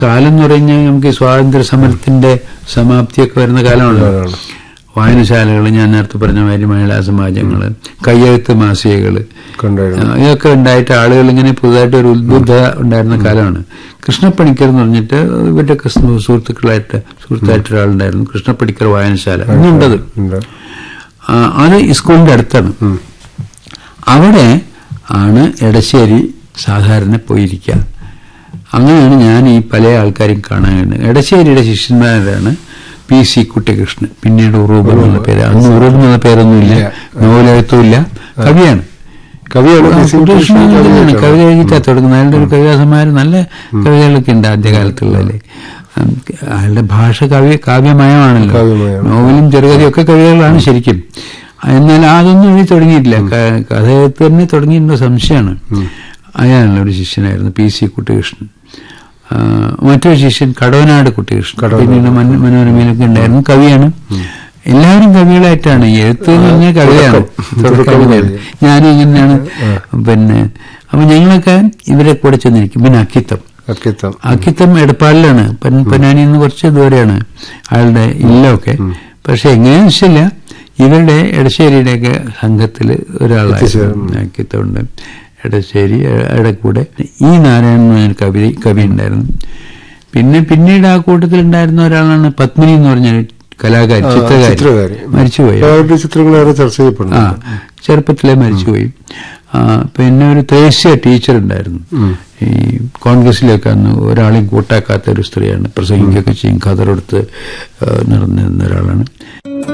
കാലം എന്ന് പറഞ്ഞാൽ നമുക്ക് ഈ സ്വാതന്ത്ര്യ സമരത്തിന്റെ സമാപ്തിയൊക്കെ വരുന്ന കാലമാണല്ലോ ആണ്. വായനശാലകൾ ഞാൻ നേരത്തെ പറഞ്ഞ മാതിരി മഹിളാ സമാജങ്ങള് കയ്യെഴുത്ത് മാസികകള് കണ്ടായിരുന്നു ആ, ഇതൊക്കെ ഉണ്ടായിട്ട് ആളുകൾ ഇങ്ങനെ പുതുതായിട്ട് ഒരു ഉദ്ബുദ്ധ ഉണ്ടായിരുന്ന കാലമാണ് കൃഷ്ണപ്പണിക്കർ എന്ന് പറഞ്ഞിട്ട് ഇവരുടെയൊക്കെ സു- സുഹൃത്തുക്കളായിട്ട് സുഹൃത്തായിട്ട് ഒരാളുണ്ടായിരുന്നു കൃഷ്ണപ്പണിക്കർ വായനശാല ഇന്നുണ്ടത് ഉണ്ട് ആ, അത് ഈ സ്കൂളിന്റെ അടുത്താണ് ഉം. അവിടെ ആണ് എടശ്ശേരി സാധാരണ പോയിരിക്കുക അങ്ങനെയാണ് ഞാൻ ഈ പല ആൾക്കാരെയും കാണാൻ കഴിഞ്ഞത് എടശ്ശേരിയുടെ ശിഷ്യന്മാരാണ് പി സി കുട്ടികൃഷ്ണൻ പിന്നീട് ഉറൂബ് എന്നുള്ള പേര് അന്ന് ഉറൂബ് എന്നുള്ള പേരൊന്നുമില്ല ഇല്ല. നോവലെഴുത്തുമില്ല കവിയാണ് കവിയാണ് ആ, പി. സി. കുട്ടികൃഷ്ണൻ കൃഷ്ണൻ തന്നെയാണ് കവിയായിട്ടാണ്. കവിത എഴുതിയിട്ടാ തുടങ്ങുന്നത് അയാളുടെ ഒരു കവിതാസന്മാരം നല്ല കവിതകളൊക്കെ ഉണ്ട് ആദ്യകാലത്തുള്ളതിൽ അയാളുടെ ഭാഷ കവി കാവ്യമയമാണല്ലോ കാവ്യമയം. നോവലും ചെറുകഥയും ഒക്കെ കവിതകളാണ് ശരിക്കും എന്നാൽ അതൊന്നും എഴുതി തുടങ്ങിയിട്ടില്ല ക- കഥ തന്നെ തുടങ്ങിയിട്ടുള്ള സംശയമാണ് അയാളുടെ ഒരു ശിഷ്യനായിരുന്നു പി സി കുട്ടികൃഷ്ണൻ ആ, മറ്റൊരു ശിഷ്യൻ കടവനാട് കുട്ടികൃഷ്ണൻ പിന്നീട് മന- മനോരമയിലൊക്കെ ഉണ്ടായിരുന്നു കവിയാണ് എല്ലാവരും കവികളായിട്ടാണ് ഈ എഴുത്ത് എന്ന് പറഞ്ഞാൽ കവിതയാണ് തുടക്കം കവിതയാണ് ഞാനും ഇങ്ങനെയാണ് പിന്നെ അപ്പൊ ഞങ്ങളൊക്കെ ഇവരെ കൂടെ ചെന്നിരിക്കും പിന്നെ അക്കിത്തം അക്കിത്തം അക്കിത്തം എടപ്പാളിലാണ് പൻ- പൊന്നാനിയിൽ നിന്ന് കുറച്ച് ദൂരെയാണ് അയാളുടെ ഇല്ലമൊക്കെ പക്ഷെ എങ്ങനെയാന്ന് വെച്ചില്ല ഇവരുടെ എടശ്ശേരിയുടെയൊക്കെ സംഘത്തിൽ ഒരാളായിരുന്നു അക്കിത്തമുണ്ട് എടശ്ശേരി എടക്കൂടെ ഈ നാരായണൻ എന്ന് പറഞ്ഞൊരു കവി കവി ഉണ്ടായിരുന്നു പിന്നെ പിന്നീട് ആ കൂട്ടത്തിൽ ഉണ്ടായിരുന്ന ഒരാളാണ് പത്മിനി എന്ന് പറഞ്ഞ കലാകാരി ചിത്രകാരി ചിത്രകാരി മരിച്ചുപോയി അവരുടെ ചിത്രങ്ങളേറെ ചർച്ച ആ ചെയ്യപ്പെടുന്നു ചെറുപ്പത്തിലെ മരിച്ചുപോയി ആ, പിന്നെ ഒരു ത്രേസ്യ ടീച്ചർ ഉണ്ടായിരുന്നു ഈ കോൺഗ്രസിലൊക്കെ അന്ന് ഒരാളെയും കൂട്ടാക്കാത്ത ഒരു സ്ത്രീയാണ് പ്രസംഗിക്കുകയൊക്കെ ചെയ്യും കതറെടുത്ത് നടന്നിരുന്ന ഒരാളാണ്